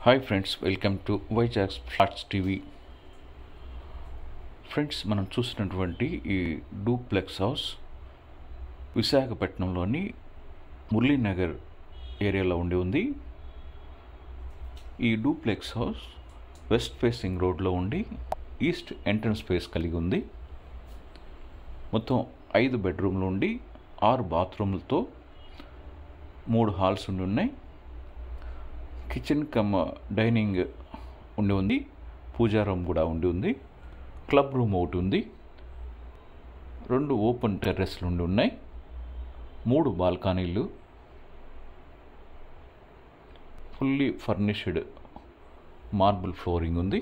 hi friends welcome to Vizag flats TV friends మనం చూసినటువంటి ఈ డూప్లెక్స్ హౌస్ విశాఖపట్నంలోని మురళీనగర్ ఏరియాలో ఉండి ఉంది ఈ డూప్లెక్స్ హౌస్ వెస్ట్ ఫేసింగ్ రోడ్లో ఉండి ఈస్ట్ ఎంట్రన్స్ స్పేస్ కలిగి ఉంది మొత్తం ఐదు బెడ్రూమ్లు ఉండి ఆరు బాత్రూమ్లతో మూడు హాల్స్ ఉండి ఉన్నాయి కిచెన్ కమ్ డైనింగ్ ఉండి ఉంది పూజా రూమ్ కూడా ఉండి ఉంది క్లబ్ రూమ్ ఒకటి ఉంది రెండు ఓపెన్ టెర్రస్లు ఉండి ఉన్నాయి మూడు బాల్కనీలు ఫుల్లీ ఫర్నిష్డ్ మార్బుల్ ఫ్లోరింగ్ ఉంది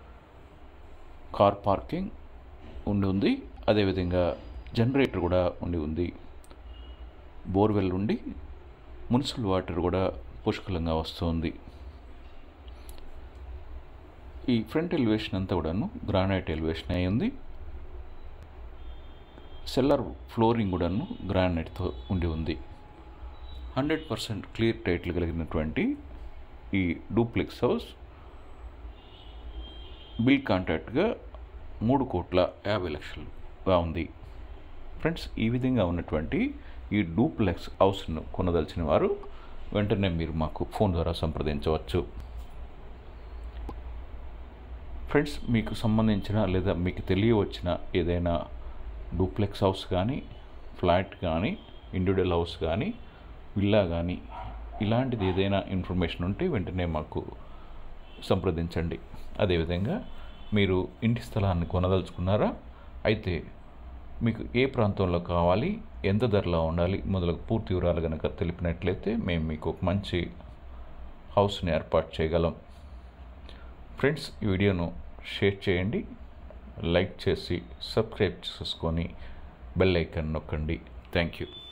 కార్ పార్కింగ్ ఉండి ఉంది అదేవిధంగా జనరేటర్ కూడా ఉండి ఉంది బోర్వెల్ ఉండి మున్సిపల్ వాటర్ కూడా పుష్కలంగా వస్తుంది ఈ ఫ్రంట్ ఎలివేషన్ అంతా కూడాను గ్రానైట్ ఎలివేషన్ అయి ఉంది సెల్లర్ ఫ్లోరింగ్ కూడాను గ్రానైట్తో ఉండి ఉంది హండ్రెడ్ పర్సెంట్ క్లియర్ టైటిల్ కలిగినటువంటి ఈ డూప్లెక్స్ హౌస్ బిల్ కాంట్రాక్ట్గా మూడు కోట్ల యాభై లక్షలుగా ఉంది ఫ్రెండ్స్ ఈ విధంగా ఉన్నటువంటి ఈ డూప్లెక్స్ హౌస్ను కొనదలిచిన వారు వెంటనే మీరు మాకు ఫోన్ ద్వారా సంప్రదించవచ్చు ఫ్రెండ్స్ మీకు సంబంధించిన లేదా మీకు తెలియవచ్చిన ఏదైనా డూప్లెక్స్ హౌస్ కానీ ఫ్లాట్ కానీ ఇండివిజువల్ హౌస్ కానీ విల్లా కానీ ఇలాంటిది ఏదైనా ఇన్ఫర్మేషన్ ఉంటే వెంటనే మాకు సంప్రదించండి అదేవిధంగా మీరు ఇంటి స్థలాన్ని కొనదలుచుకున్నారా అయితే మీకు ఏ ప్రాంతంలో కావాలి ఎంత ధరలో ఉండాలి మొదలగు పూర్తి వివరాలు కనుక తెలిపినట్లయితే మేము మీకు ఒక మంచి హౌస్ని ఏర్పాటు చేయగలం ఫ్రెండ్స్ ఈ వీడియోను షేర్ చేయండి లైక్ చేసి సబ్స్క్రైబ్ చేసుకొని బెల్ ఐకాన్ నొక్కండి థ్యాంక్ యూ